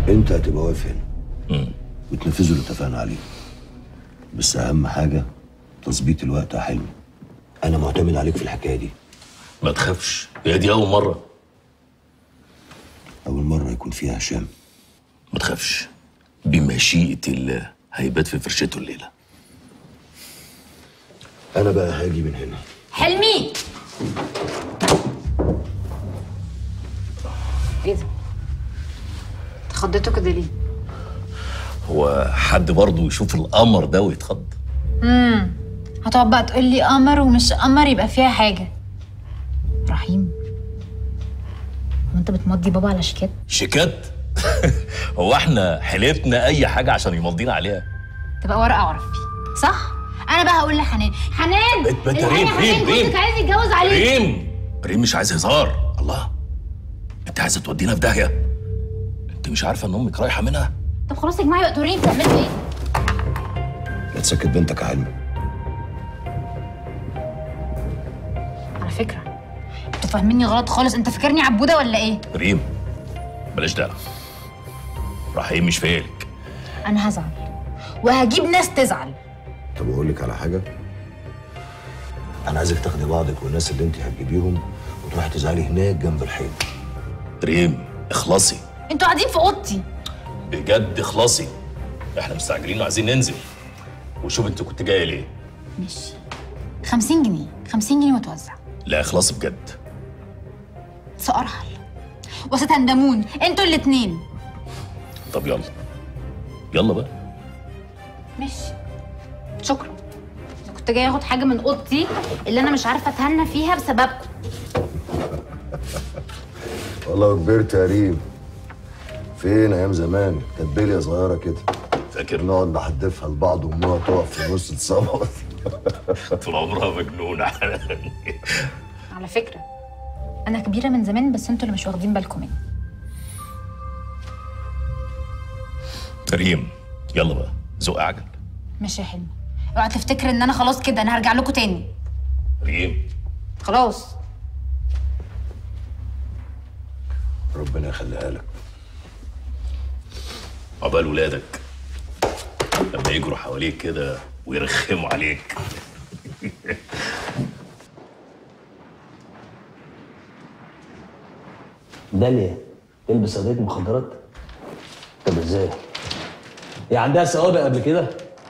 انت هتبقى واقف هنا وتنفذوا اللي اتفقنا عليه بس اهم حاجه تظبيط الوقت يا حلمي انا معتمد عليك في الحكايه دي ما تخافش هي دي اول مره اول مره يكون فيها هشام ما تخافش بمشيئه الله هيبات في فرشته الليله انا بقى هاجي من هنا حلمي ايه ده؟ اتخضيتوا كده ليه؟ هو حد برضه يشوف القمر ده ويتخض امم هتقعد بقى تقول لي قمر ومش قمر يبقى فيها حاجه رحيم هو انت بتمضي بابا على شيكات شيكات هو احنا حلفنا اي حاجه عشان يمضينا عليها تبقى ورقه اعرف فيه صح انا بقى هقول لحنان حنان بت- بت- الحقيقة ريم حنان ريم ريم جوزك عايز يتجوز عليك ريم ريم مش عايز هزار الله انت عايزه تودينا في داهيه انت مش عارفه ان امك رايحه منها طب خلاص يا جماعه يبقى توريني بتعملوا ايه لا تسكت بنتك يا حلمي على فكره انتوا فاهميني غلط خالص انت فاكرني عبوده ولا ايه ريم بلاش دعوه رحيم مش فايلك انا هزعل وهجيب ناس تزعل طب اقول لك على حاجه انا عايزك تاخدي بعضك والناس اللي انت هتجيبيهم وتروحي تزعلي هناك جنب الحيط ريم اخلصي انتوا قاعدين في اوضتي بجد اخلصي احنا مستعجلين وعايزين ننزل وشوف انت كنت جايه ليه ماشي 50 جنيه 50 جنيه وتوزع لا اخلصي بجد سأرحل وستندمون انتوا الاتنين طب يلا يلا بقى ماشي شكرا أنا كنت جاي اخد حاجه من اوضتي اللي انا مش عارفه اتهنى فيها بسببكم والله كبرت يا ريم فين ايام زمان كانت بليه صغيره كده فاكر نقعد نحدفها لبعض وامها تقف في نص تصوت طول عمرها مجنونه على فكره انا كبيره من زمان بس انتوا اللي مش واخدين بالكم مني ريم يلا بقى زق عجل ماشي يا حلمي اوعى تفتكر ان انا خلاص كده انا هرجع لكم تاني ريم خلاص ربنا يخليها لك عقبال ولادك لما يجروا حواليك كده ويرخموا عليك داليا تلبس قضيه مخدرات طب ازاي هي عندها سوابق قبل كده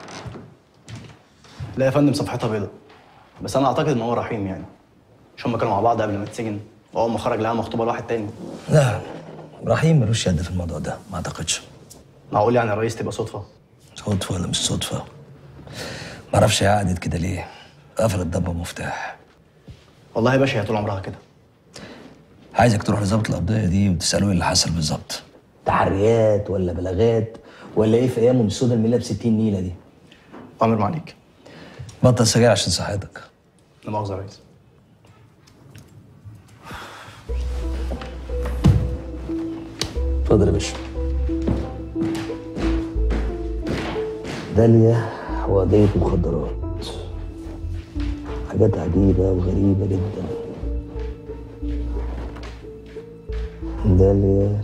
لا يا فندم صفحتها بيضاء بس انا اعتقد ان هو رحيم يعني مش هما كانوا مع بعض قبل ما تسجن واول ما خرج لها مخطوبه لواحد تاني لا رحيم ملوش يد في الموضوع ده ما اعتقدش معقول يعني الرئيس تبقى صدفه صدفه ولا مش صدفه ما اعرفش هي قعدت كده ليه قفلت ضبه مفتاح والله يا باشا هي طول عمرها كده عايزك تروح لظابط القضيه دي وتساله ايه اللي حصل بالظبط تحريات ولا بلاغات ولا ايه في ايامهم السودا الميله ب 60 نيله دي امر معليك بطل سجاير عشان صحتك لا مؤاخذه يا ريس اتفضل يا باشا داليا وقضية مخدرات حاجات عجيبة وغريبة جدا داليا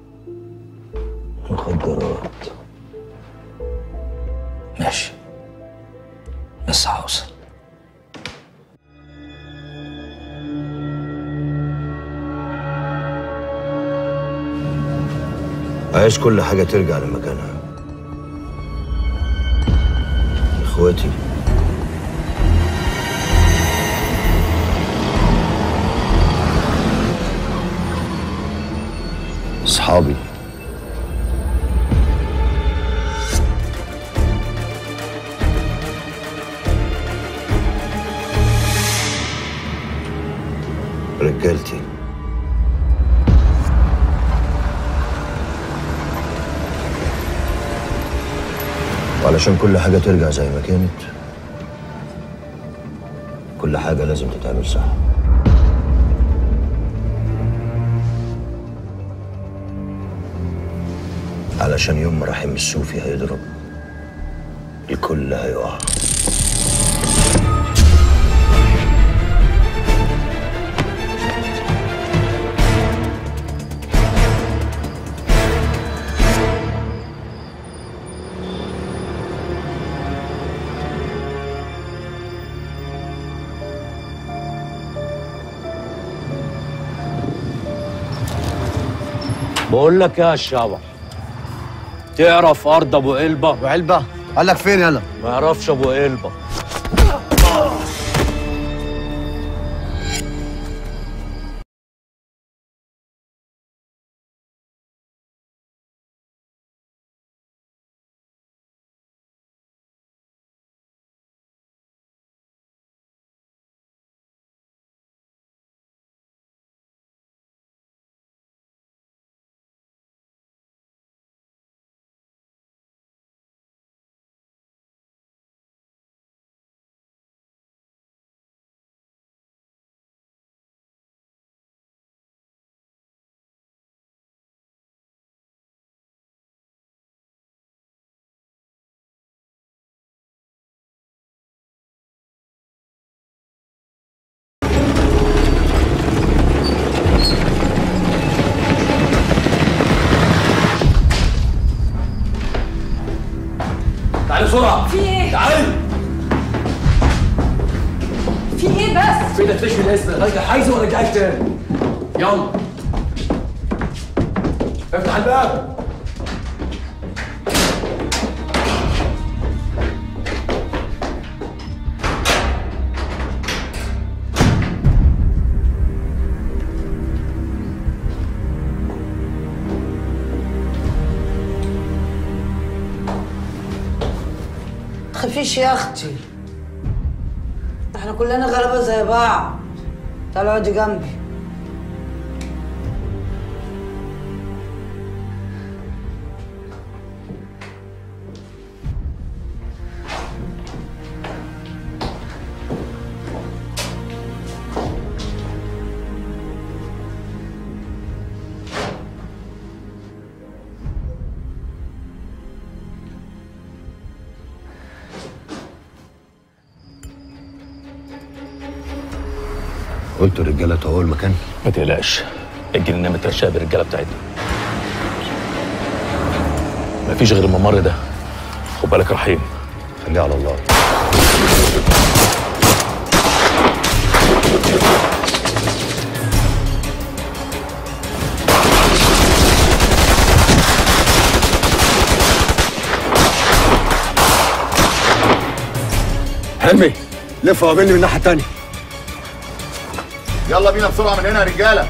مخدرات ماشي بس هوصل عايز كل حاجه ترجع لمكانها اخواتي اصحابي رجالتي وعلشان كل حاجة ترجع زي ما كانت كل حاجة لازم تتعمل صح علشان يوم ما رحيم السوفي هيضرب الكل هيقع بقول لك يا الشبح تعرف ارض ابو قلبه وعلبه قال لك فين يلا ما يعرفش ابو قلبه تعالي بسرعه في ايه؟ تعالي في ايه بس؟ في ايدك تشفي الاسم راجع عايزه وارجعك تاني يلا افتح الباب تخافيش يا اختي احنا كلنا غلابه زي بعض تعالي اقعدي جنبي قلت الرجاله تهوى المكان ما تقلقش الجنينه مترشقه بالرجاله بتاعتنا مفيش غير الممر ده خد بالك يا رحيم خليه على الله حلمي لف وقابلني من الناحيه التانيه يلا بينا بسرعه من هنا يا رجاله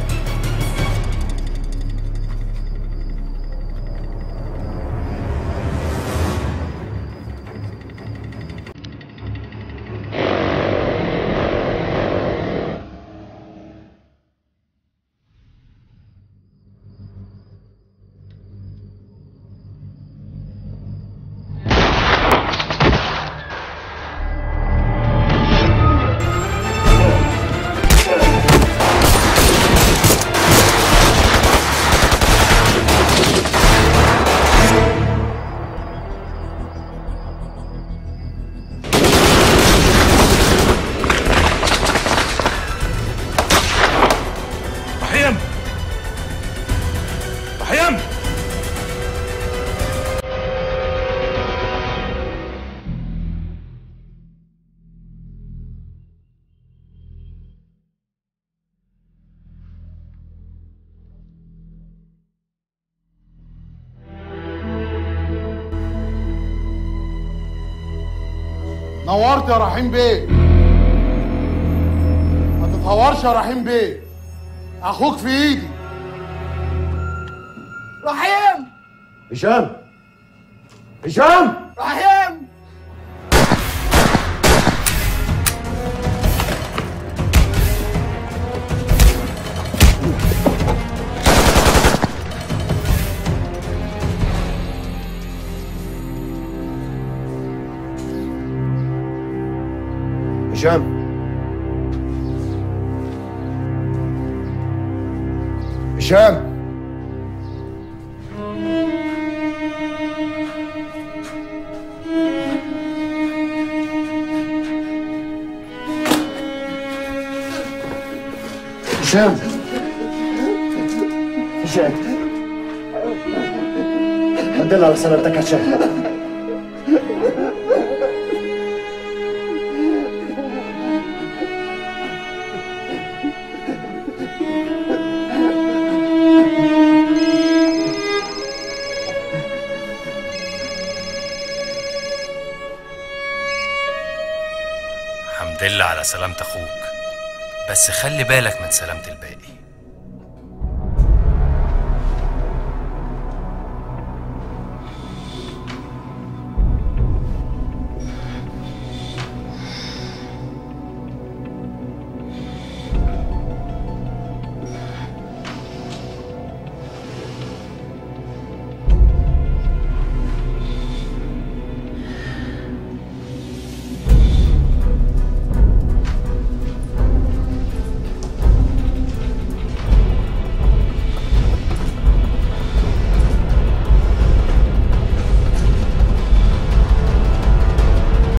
رحيم رحيم نورت يا رحيم بيه ما تتهورش يا رحيم بيه اخوك في ايدي رحيم هشام هشام رحيم هشام هشام هشام هشام الحمد لله على سلامتك يا هشام الحمد لله على سلامة اخوك بس خلي بالك من سلامة الباقي